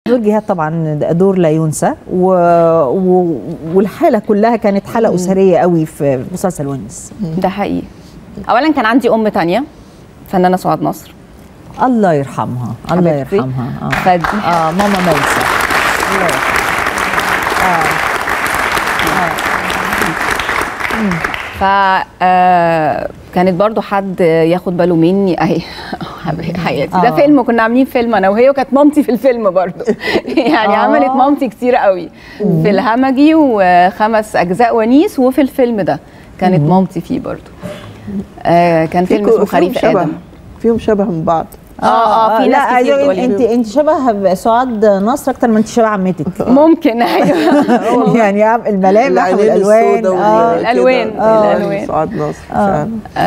دور جهاد طبعا دور لا ينسى و... و... والحاله كلها كانت حاله اسريه قوي في مسلسل ونس ده حقيقي اولا كان عندي ام تانية فنانه سعاد نصر الله يرحمها الله حبيبتي. يرحمها اه, فدي آه ماما ميسة الله يرحمها ف آه، كانت برضو حد ياخد باله مني اهي حياتي ده آه. فيلم كنا عاملين فيلم انا وهي وكانت مامتي في الفيلم برضو يعني آه. عملت مامتي كتير قوي في الهمجي وخمس اجزاء ونيس وفي الفيلم ده كانت مامتي فيه برضو آه كان فيلم فيكو- اسمه فيهم خريف شبه ادم فيهم شبه من بعض اه اه في لا ناس كتير عايزة أقول تقول لي. انت انت شبه سعاد نصر اكتر ما انت شبه عمتك ممكن ايوه يعني الملامح العينين والالوان السوداء آه وال- الألوان، كده. آه، الألوان. سعاد نصر فعلا